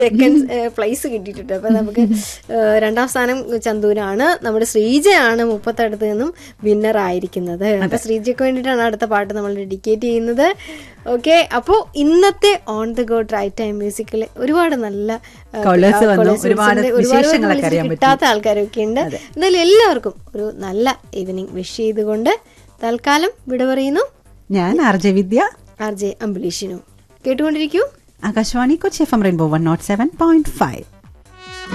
Second place കിട്ടിയിട്ടുണ്ട് അപ്പൊ നമുക്ക് ഏഹ്, രണ്ടാം സ്ഥാനം ചന്ദൂരാണ് നമ്മുടെ ശ്രീജയാണ് മുപ്പത്തടുത്ത് നിന്നും വിന്നർ ആയിരിക്കുന്നത് അപ്പൊ ശ്രീജയ്ക്ക് വേണ്ടിയിട്ടാണ് അടുത്ത പാട്ട് നമ്മൾ ഡെഡിക്കേറ്റ് ചെയ്യുന്നത് ഓക്കെ അപ്പോൾ ഇന്നത്തെ on the go try time മ്യൂസിക്കിൽ ഒരുപാട് നല്ല ഏഹ്, Callers ആ, വന്നു. callers ഒരുപാട് വിളിച്ചിട്ടുണ്ട്. ഒരുപാട് വിശേഷങ്ങളൊക്കെ വിളിച്ചിട്ട് അറിയാൻ പറ്റി. കിട്ടാത്ത ആൾക്കാരൊക്കെ ഉണ്ട് എന്നാലും എല്ലാവർക്കും ഒരു നല്ല ഈവനിങ് വിഷ് ചെയ്തുകൊണ്ട് തൽക്കാലം വിട പറയുന്നു ഞാൻ R J Vidya R J അംബുലീഷിനു കേട്ടുകൊണ്ടിരിക്കൂ Akashvani Kochi F M Rainbow one nought seven point five